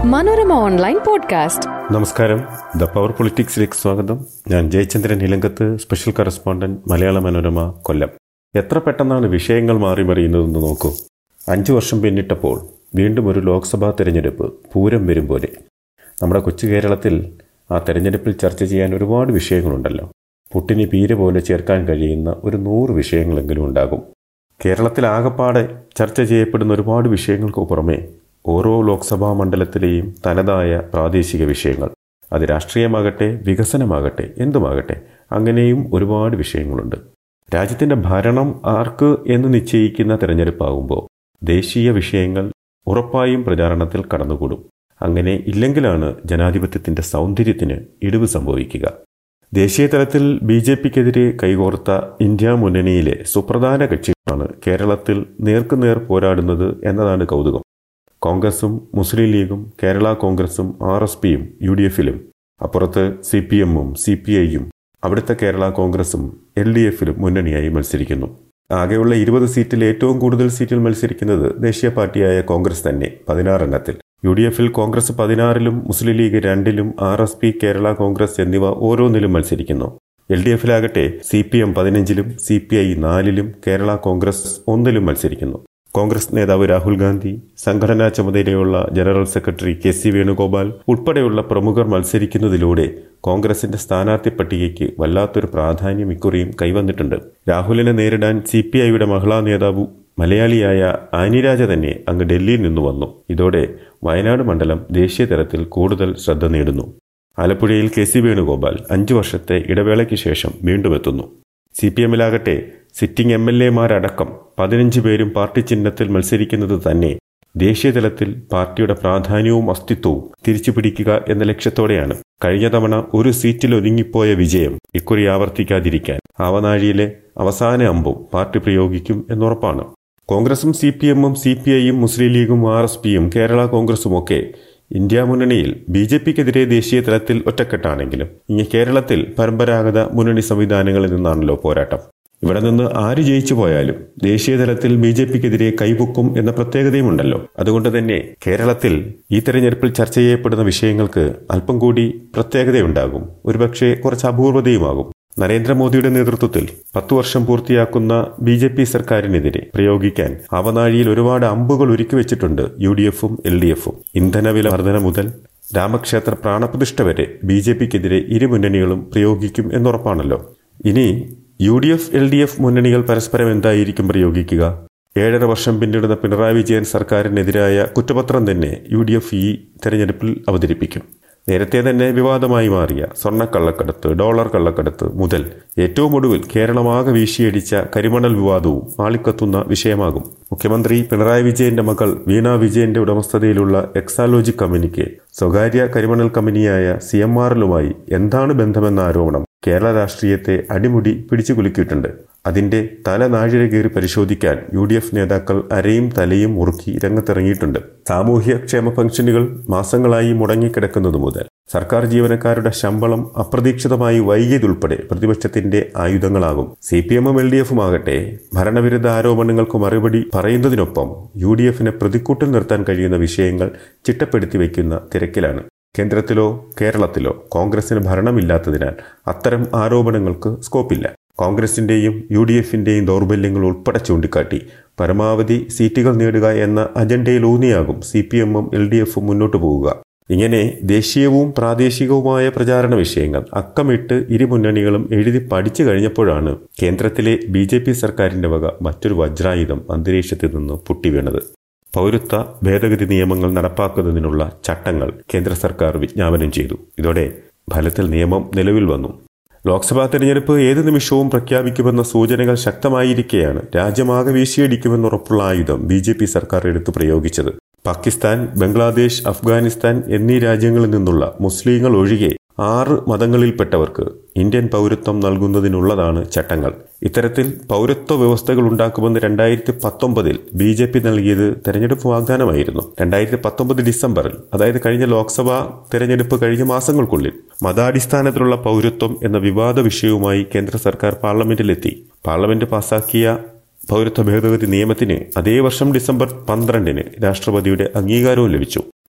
Manorama online podcast നമസ്കാരം the power പൊളിറ്റിക്സിലേക്ക് സ്വാഗതം ഞാൻ ജയചന്ദ്രൻ ഇലങ്കത്ത് സ്പെഷ്യൽ കറസ്പോണ്ടന്റ് മലയാള മനോരമ കൊല്ലം എത്ര പെട്ടെന്നാണ് വിഷയങ്ങൾ മാറി മറിയുന്നതെന്ന് നോക്കൂ അഞ്ചു വർഷം പിന്നിട്ടപ്പോൾ വീണ്ടും ഒരു ലോക്സഭാ തെരഞ്ഞെടുപ്പ് പൂരം വരും പോലെ നമ്മുടെ കൊച്ചു കേരളത്തിൽ ആ തെരഞ്ഞെടുപ്പിൽ ചർച്ച ചെയ്യാൻ ഒരുപാട് വിഷയങ്ങളുണ്ടല്ലോ പുട്ടിന് പീര പോലെ ചേർക്കാൻ കഴിയുന്ന ഒരു നൂറ് വിഷയങ്ങളെങ്കിലും ഉണ്ടാകും കേരളത്തിൽ ആകപ്പാടെ ചർച്ച ചെയ്യപ്പെടുന്ന ഒരുപാട് വിഷയങ്ങൾക്ക് പുറമെ ഓരോ ലോക്സഭാ മണ്ഡലത്തിലെയും തനതായ പ്രാദേശിക വിഷയങ്ങൾ അത് രാഷ്ട്രീയമാകട്ടെ വികസനമാകട്ടെ എന്തുമാകട്ടെ അങ്ങനെയും ഒരുപാട് വിഷയങ്ങളുണ്ട് രാജ്യത്തിൻ്റെ ഭരണം ആർക്ക് എന്ന് നിശ്ചയിക്കുന്ന തെരഞ്ഞെടുപ്പാകുമ്പോൾ ദേശീയ വിഷയങ്ങൾ ഉറപ്പായും പ്രചാരണത്തിൽ കടന്നുകൂടും അങ്ങനെ ഇല്ലെങ്കിലാണ് ജനാധിപത്യത്തിൻ്റെ സൗന്ദര്യത്തിന് ഇടിവ് സംഭവിക്കുക ദേശീയ തലത്തിൽ ബി ജെ പിക്കെതിരെ കൈകോർത്ത ഇന്ത്യ മുന്നണിയിലെ സുപ്രധാന കക്ഷികളാണ് കേരളത്തിൽ നേർക്കുനേർ പോരാടുന്നത് എന്നതാണ് കൗതുകം കോൺഗ്രസും മുസ്ലിം ലീഗും കേരള കോൺഗ്രസും ആർ എസ് പിയും യു ഡി എഫിലും അപ്പുറത്ത് സി പി എമ്മും സി പി ഐയും അവിടുത്തെ കേരള കോൺഗ്രസും എൽ ഡി എഫിലും മുന്നണിയായി മത്സരിക്കുന്നു ആകെയുള്ള ഇരുപത് സീറ്റിൽ ഏറ്റവും കൂടുതൽ സീറ്റിൽ മത്സരിക്കുന്നത് ദേശീയ പാർട്ടിയായ കോൺഗ്രസ് തന്നെ പതിനാറെണ്ണത്തിൽ യു ഡി എഫിൽ കോൺഗ്രസ് പതിനാറിലും മുസ്ലിം ലീഗ് രണ്ടിലും R S P Kerala Congress എന്നിവ ഓരോന്നിലും മത്സരിക്കുന്നു എൽ ഡി എഫിലാകട്ടെ സി പി എം പതിനഞ്ചിലും സി പി ഐ നാലിലും കേരള കോൺഗ്രസ് ഒന്നിലും മത്സരിക്കുന്നു കോൺഗ്രസ് നേതാവ് രാഹുൽ ഗാന്ധി സംഘടനാ ചുമതലയുള്ള general secretary K C Venugopal ഉൾപ്പെടെയുള്ള പ്രമുഖർ മത്സരിക്കുന്നതിലൂടെ കോൺഗ്രസിന്റെ സ്ഥാനാർത്ഥി പട്ടികയ്ക്ക് വല്ലാത്തൊരു പ്രാധാന്യം ഇക്കുറിയും കൈവന്നിട്ടുണ്ട് രാഹുലിനെ നേരിടാൻ സി പി ഐയുടെ മഹിളാ നേതാവ് മലയാളിയായ ആനിരാജ തന്നെ അങ്ങ് ഡൽഹിയിൽ നിന്ന് വന്നു ഇതോടെ വയനാട് മണ്ഡലം ദേശീയ തലത്തിൽ കൂടുതൽ ശ്രദ്ധ നേടുന്നു ആലപ്പുഴയിൽ കെ സി വേണുഗോപാൽ അഞ്ചു വർഷത്തെ ഇടവേളയ്ക്ക് ശേഷം വീണ്ടും എത്തുന്നു സി പി എമ്മിലാകട്ടെ സിറ്റിംഗ് എം എൽ എമാരടക്കം പതിനഞ്ച് പേരും പാർട്ടി ചിഹ്നത്തിൽ മത്സരിക്കുന്നത് തന്നെ ദേശീയതലത്തിൽ പാർട്ടിയുടെ പ്രാധാന്യവും അസ്തിത്വവും തിരിച്ചു പിടിക്കുക എന്ന ലക്ഷ്യത്തോടെയാണ് കഴിഞ്ഞ തവണ ഒരു സീറ്റിൽ ഒതുങ്ങിപ്പോയ വിജയം ഇക്കുറി ആവർത്തിക്കാതിരിക്കാൻ ആവനാഴിയിലെ അവസാന അമ്പും പാർട്ടി പ്രയോഗിക്കും എന്നുറപ്പാണ് കോൺഗ്രസും സി പി എമ്മും സി പി ഐയും മുസ്ലിം ലീഗും ആർ എസ് പിയും കേരള കോൺഗ്രസുമൊക്കെ ഇന്ത്യ മുന്നണിയിൽ ബി ജെ പിക്കെതിരെ ദേശീയ തലത്തിൽ ഒറ്റക്കെട്ടാണെങ്കിലും ഇനി കേരളത്തിൽ പരമ്പരാഗത മുന്നണി സംവിധാനങ്ങളിൽ നിന്നാണല്ലോ പോരാട്ടം ഇവിടെ നിന്ന് ആര് ജയിച്ചു പോയാലും ദേശീയ തലത്തിൽ ബി ജെ പിക്കെതിരെ കൈപൊക്കും എന്ന പ്രത്യേകതയുമുണ്ടല്ലോ അതുകൊണ്ട് തന്നെ കേരളത്തിൽ ഈ തെരഞ്ഞെടുപ്പിൽ ചർച്ച ചെയ്യപ്പെടുന്ന വിഷയങ്ങൾക്ക് അല്പം കൂടി പ്രത്യേകതയുണ്ടാകും ഒരുപക്ഷെ കുറച്ച് അപൂർവതയുമാകും നരേന്ദ്രമോദിയുടെ നേതൃത്വത്തിൽ പത്തു വർഷം പൂർത്തിയാക്കുന്ന ബി ജെ പി സർക്കാരിനെതിരെ പ്രയോഗിക്കാൻ അവനാഴിയിൽ ഒരുപാട് അമ്പുകൾ ഒരുക്കി വെച്ചിട്ടുണ്ട് യു ഡി എഫും എൽ ഡി എഫും ഇന്ധനവില വർധന മുതൽ രാമക്ഷേത്ര പ്രാണപ്രതിഷ്ഠ വരെ ബി ജെ പിക്കെതിരെ ഇരു മുന്നണികളും പ്രയോഗിക്കും എന്നുറപ്പാണല്ലോ ഇനി U D F L D F മുന്നണികൾ പരസ്പരം എന്തായിരിക്കും പ്രയോഗിക്കുക ഏഴര വർഷം പിന്നിടുന്ന പിണറായി വിജയൻ സർക്കാരിനെതിരായ കുറ്റപത്രം തന്നെ യു ഡി എഫ് ഈ തെരഞ്ഞെടുപ്പിൽ അവതരിപ്പിക്കും നേരത്തെ തന്നെ വിവാദമായി മാറിയ സ്വർണ്ണക്കള്ളക്കടത്ത് ഡോളർ കള്ളക്കടത്ത് മുതൽ ഏറ്റവും ഒടുവിൽ കേരളമാകെ വീശിയടിച്ച കരിമണൽ വിവാദവും ആളിക്കത്തുന്ന വിഷയമാകും മുഖ്യമന്ത്രി പിണറായി വിജയന്റെ മകൾ വീണ വിജയന്റെ ഉടമസ്ഥതയിലുള്ള എക്സാലോജി കമ്പനിക്ക് സ്വകാര്യ കരിമണൽ കമ്പനിയായ സി എം ആറിലുമായി എന്താണ് ബന്ധമെന്ന ആരോപണം കേരള രാഷ്ട്രീയത്തെ അടിമുടി പിടിച്ചു കുലുക്കിയിട്ടുണ്ട് അതിന്റെ തല നാഴിക കയറി പരിശോധിക്കാൻ യു ഡി എഫ് നേതാക്കൾ അരയും തലയും മുറുക്കി രംഗത്തിറങ്ങിയിട്ടുണ്ട് സാമൂഹ്യക്ഷേമ ഫംഗ്ഷനുകൾ മാസങ്ങളായി മുടങ്ങിക്കിടക്കുന്നത് മുതൽ സർക്കാർ ജീവനക്കാരുടെ ശമ്പളം അപ്രതീക്ഷിതമായി വൈകിയതുൾപ്പെടെ പ്രതിപക്ഷത്തിന്റെ ആയുധങ്ങളാകും സി പി എമ്മും എൽ ഡി എഫും ആകട്ടെ ഭരണവിരുദ്ധ ആരോപണങ്ങൾക്ക് മറുപടി പറയുന്നതിനൊപ്പം യു ഡി എഫിനെ പ്രതിക്കൂട്ടിൽ നിർത്താൻ കഴിയുന്ന വിഷയങ്ങൾ ചിട്ടപ്പെടുത്തി വയ്ക്കുന്ന തിരക്കിലാണ് കേന്ദ്രത്തിലോ കേരളത്തിലോ കോൺഗ്രസിന് ഭരണമില്ലാത്തതിനാൽ അത്തരം ആരോപണങ്ങൾക്ക് സ്കോപ്പില്ല കോൺഗ്രസിന്റെയും യു ഡി എഫിന്റെയും ദൗർബല്യങ്ങൾ ഉൾപ്പെടെ ചൂണ്ടിക്കാട്ടി പരമാവധി സീറ്റുകൾ നേടുക എന്ന അജണ്ടയിൽ ഊന്നിയാകും സി പി എമ്മും എൽ ഡി എഫും മുന്നോട്ടു പോവുക ഇങ്ങനെ ദേശീയവും പ്രാദേശികവുമായ പ്രചാരണ വിഷയങ്ങൾ അക്കമിട്ട് ഇരു മുന്നണികളും എഴുതി പഠിച്ചു കഴിഞ്ഞപ്പോഴാണ് കേന്ദ്രത്തിലെ ബി ജെ പി സർക്കാരിന്റെ വക മറ്റൊരു വജ്രായുധം അന്തരീക്ഷത്തിൽ നിന്ന് പൊട്ടിവീണത് പൗരത്വ ഭേദഗതി നിയമങ്ങൾ നടപ്പാക്കുന്നതിനുള്ള ചട്ടങ്ങൾ കേന്ദ്ര സർക്കാർ വിജ്ഞാപനം ചെയ്തു ഇതോടെ ഫലത്തിൽ നിയമം നിലവിൽ വന്നു ലോക്സഭാ തെരഞ്ഞെടുപ്പ് ഏത് നിമിഷവും പ്രഖ്യാപിക്കുമെന്ന സൂചനകൾ ശക്തമായിരിക്കെയാണ് രാജ്യമാകെ വീശിയടിക്കുമെന്നുറപ്പുള്ള ആയുധം ബി ജെ പി സർക്കാർ എടുത്തു പ്രയോഗിച്ചത് പാകിസ്ഥാൻ ബംഗ്ലാദേശ് അഫ്ഗാനിസ്ഥാൻ എന്നീ രാജ്യങ്ങളിൽ നിന്നുള്ള മുസ്ലിങ്ങൾ ഒഴികെ ആറ് മതങ്ങളിൽപ്പെട്ടവർക്ക് ഇന്ത്യൻ പൗരത്വം നൽകുന്നതിനുള്ളതാണ് ചട്ടങ്ങൾ ഇത്തരത്തിൽ പൗരത്വ വ്യവസ്ഥകൾ ഉണ്ടാക്കുമെന്ന് രണ്ടായിരത്തി പത്തൊമ്പതിൽ ബി ജെ പി നൽകിയത് തെരഞ്ഞെടുപ്പ് വാഗ്ദാനമായിരുന്നു രണ്ടായിരത്തി പത്തൊമ്പത് ഡിസംബറിൽ അതായത് കഴിഞ്ഞ ലോക്സഭാ തെരഞ്ഞെടുപ്പ് കഴിഞ്ഞ മാസങ്ങൾക്കുള്ളിൽ മതാടിസ്ഥാനത്തിലുള്ള പൗരത്വം എന്ന വിവാദ വിഷയവുമായി കേന്ദ്ര സർക്കാർ പാർലമെന്റിലെത്തി പാർലമെന്റ് പാസാക്കിയ പൗരത്വ ഭേദഗതി നിയമത്തിന് അതേ വർഷം ഡിസംബർ പന്ത്രണ്ടിന് രാഷ്ട്രപതിയുടെ അംഗീകാരവും ലഭിച്ചു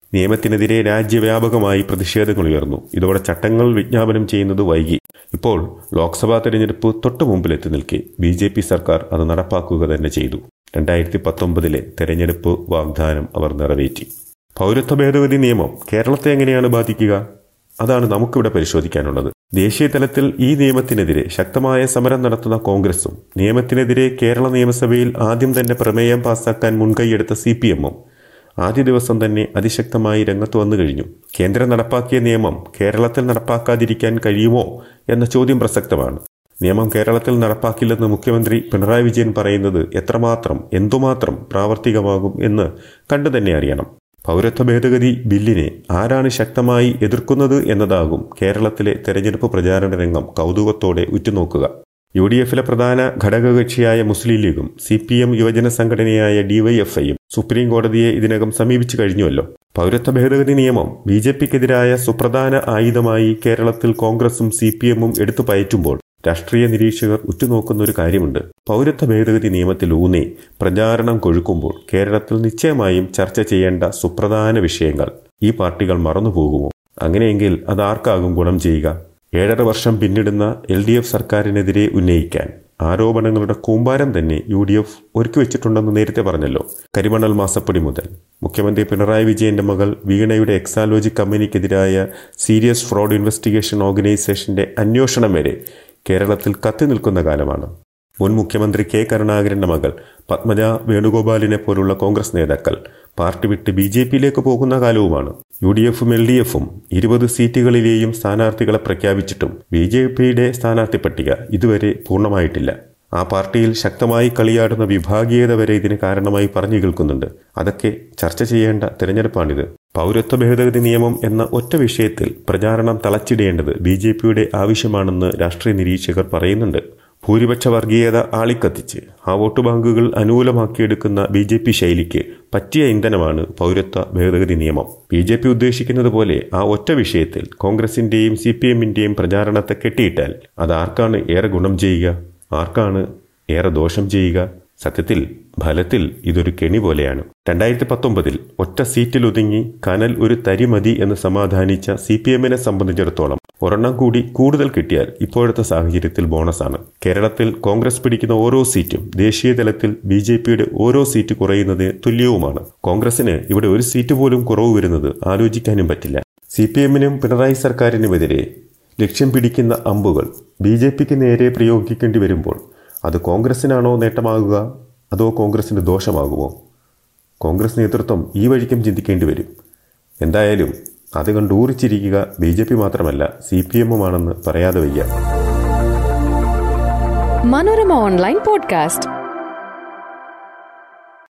നിയമത്തിനെതിരെ രാജ്യവ്യാപകമായി പ്രതിഷേധങ്ങൾ ഉയർന്നു ഇതോടെ ചട്ടങ്ങൾ വിജ്ഞാപനം ചെയ്യുന്നത് വൈകി ഇപ്പോൾ ലോക്സഭാ തെരഞ്ഞെടുപ്പ് തൊട്ടു മുമ്പിലെത്തി നിൽക്കെ ബി ജെ പി സർക്കാർ അത് നടപ്പാക്കുക തന്നെ ചെയ്തു രണ്ടായിരത്തി പത്തൊമ്പതിലെ തെരഞ്ഞെടുപ്പ് വാഗ്ദാനം അവർ നിറവേറ്റി പൗരത്വ ഭേദഗതി നിയമം കേരളത്തെ എങ്ങനെയാണ് ബാധിക്കുക അതാണ് നമുക്കിവിടെ പരിശോധിക്കാനുള്ളത് ദേശീയ തലത്തിൽ ഈ നിയമത്തിനെതിരെ ശക്തമായ സമരം നടത്തുന്ന കോൺഗ്രസും നിയമത്തിനെതിരെ കേരള നിയമസഭയിൽ ആദ്യം തന്നെ പ്രമേയം പാസാക്കാൻ മുൻകൈയെടുത്ത സി പി എമ്മും ആദ്യ ദിവസം തന്നെ അതിശക്തമായി രംഗത്ത് വന്നു കഴിഞ്ഞു കേന്ദ്രം നടപ്പാക്കിയ നിയമം കേരളത്തിൽ നടപ്പാക്കാതിരിക്കാൻ കഴിയുമോ എന്ന ചോദ്യം പ്രസക്തമാണ് നിയമം കേരളത്തിൽ നടപ്പാക്കില്ലെന്ന് മുഖ്യമന്ത്രി പിണറായി വിജയൻ പറയുന്നത് എത്രമാത്രം എന്തുമാത്രം പ്രാവർത്തികമാകും എന്ന് കണ്ടു തന്നെ അറിയണം പൗരത്വ ഭേദഗതി ബില്ലിനെ ആരാണ് ശക്തമായി എതിർക്കുന്നത് എന്നതാകും കേരളത്തിലെ തെരഞ്ഞെടുപ്പ് പ്രചാരണ രംഗം കൗതുകത്തോടെ ഉറ്റുനോക്കുക യു ഡി എഫിലെ പ്രധാന ഘടകകക്ഷിയായ മുസ്ലിം ലീഗും സി പി എം യുവജന സംഘടനയായ ഡിവൈഎഫ്ഐയും സുപ്രീം കോടതിയെ ഇതിനകം സമീപിച്ചു കഴിഞ്ഞുവല്ലോ പൗരത്വ ഭേദഗതി നിയമം ബി ജെ പിക്കെതിരായ സുപ്രധാന ആയുധമായി കേരളത്തിൽ കോൺഗ്രസും സി പി എമ്മും എടുത്തു പയറ്റുമ്പോൾ രാഷ്ട്രീയ നിരീക്ഷകർ ഉറ്റുനോക്കുന്ന ഒരു കാര്യമുണ്ട് പൗരത്വ ഭേദഗതി നിയമത്തിൽ ഊന്നി പ്രചാരണം കൊഴുക്കുമ്പോൾ കേരളത്തിൽ നിശ്ചയമായും ചർച്ച ചെയ്യേണ്ട സുപ്രധാന വിഷയങ്ങൾ ഈ പാർട്ടികൾ മറന്നുപോകുമോ അങ്ങനെയെങ്കിൽ അത് ആർക്കാകും ഗുണം ചെയ്യുക ഏഴര വർഷം പിന്നിടുന്ന എൽ ഡി എഫ് സർക്കാരിനെതിരെ ഉന്നയിക്കാൻ ആരോപണങ്ങളുടെ കൂമ്പാരം തന്നെ യു ഡി എഫ് ഒരുക്കി വെച്ചിട്ടുണ്ടെന്ന് നേരത്തെ പറഞ്ഞല്ലോ കരിമണൽ മാസപ്പടി മുതൽ മുഖ്യമന്ത്രി പിണറായി വിജയന്റെ മകൾ വീണയുടെ എക്സാലോജി കമ്പനിക്കെതിരായ സീരിയസ് ഫ്രോഡ് ഇൻവെസ്റ്റിഗേഷൻ ഓർഗനൈസേഷന്റെ അന്വേഷണം വരെ കേരളത്തിൽ കത്തി നിൽക്കുന്ന കാലമാണ് മുൻ മുഖ്യമന്ത്രി കെ കരുണാകരന്റെ മകൾ പത്മജ വേണുഗോപാലിനെ പോലുള്ള കോൺഗ്രസ് നേതാക്കൾ പാർട്ടി വിട്ട് ബി ജെ പിയിലേക്ക് പോകുന്ന കാലവുമാണ് യു ഡി എഫും എൽ ഡി എഫും ഇരുപത് സീറ്റുകളിലെയും സ്ഥാനാർത്ഥികളെ പ്രഖ്യാപിച്ചിട്ടും ബി ജെ പിയുടെ സ്ഥാനാർത്ഥി പട്ടിക ഇതുവരെ പൂർണ്ണമായിട്ടില്ല ആ പാർട്ടിയിൽ ശക്തമായി കളിയാടുന്ന വിഭാഗീയത വരെ ഇതിന് കാരണമായി പറഞ്ഞു കേൾക്കുന്നുണ്ട് അതൊക്കെ ചർച്ച ചെയ്യേണ്ട തിരഞ്ഞെടുപ്പാണിത് പൗരത്വ ഭേദഗതി നിയമം എന്ന ഒറ്റ വിഷയത്തിൽ പ്രചാരണം തളച്ചിടേണ്ടത് ബി ജെ പിയുടെ ആവശ്യമാണെന്ന് രാഷ്ട്രീയ നിരീക്ഷകർ പറയുന്നുണ്ട് ഭൂരിപക്ഷ വർഗീയത ആളിക്കത്തിച്ച് ആ വോട്ട് ബാങ്കുകൾ അനുകൂലമാക്കിയെടുക്കുന്ന ബി ജെ പി ശൈലിക്ക് പറ്റിയ ഇന്ധനമാണ് പൗരത്വ ഭേദഗതി നിയമം ബി ജെ പി ഉദ്ദേശിക്കുന്നത് പോലെ ആ ഒറ്റ വിഷയത്തിൽ കോൺഗ്രസിന്റെയും സി പി എമ്മിന്റെയും പ്രചാരണത്തെ കെട്ടിയിട്ടാൽ അത് ആർക്കാണ് ഏറെ ഗുണം ചെയ്യുക ആർക്കാണ് ഏറെ ദോഷം ചെയ്യുക സത്യത്തിൽ ഫലത്തിൽ ഇതൊരു കെണി പോലെയാണ് രണ്ടായിരത്തി പത്തൊമ്പതിൽ ഒറ്റ സീറ്റിൽ ഒതുങ്ങി കനൽ ഒരു തരി മതി എന്ന് സമാധാനിച്ച സി പി എമ്മിനെ സംബന്ധിച്ചിടത്തോളം ഒരെണ്ണം കൂടി കൂടുതൽ കിട്ടിയാൽ ഇപ്പോഴത്തെ സാഹചര്യത്തിൽ ബോണസാണ് കേരളത്തിൽ കോൺഗ്രസ് പിടിക്കുന്ന ഓരോ സീറ്റും ദേശീയ തലത്തിൽ ബി ജെ പിയുടെ ഓരോ സീറ്റ് കുറയുന്നതിന് തുല്യവുമാണ് കോൺഗ്രസിന് ഇവിടെ ഒരു സീറ്റ് പോലും കുറവ് വരുന്നത് ആലോചിക്കാനും പറ്റില്ല സി പി എമ്മിനും പിണറായി സർക്കാരിനുമെതിരെ ലക്ഷ്യം പിടിക്കുന്ന അമ്പുകൾ ബി ജെ പിക്ക് നേരെ പ്രയോഗിക്കേണ്ടി വരുമ്പോൾ അത് കോൺഗ്രസിനാണോ നേട്ടമാകുക അതോ കോൺഗ്രസിന് ദോഷമാകുമോ കോൺഗ്രസ് നേതൃത്വം ഈ വഴിക്കും ചിന്തിക്കേണ്ടി വരും എന്തായാലും അത് കണ്ട് ഊറിച്ചിരിക്കുക ബി ജെ പി മാത്രമല്ല സി പി എമ്മുമാണെന്ന് പറയാതെ വയ്യ മനോരമ ഓൺലൈൻ പോഡ്കാസ്റ്റ്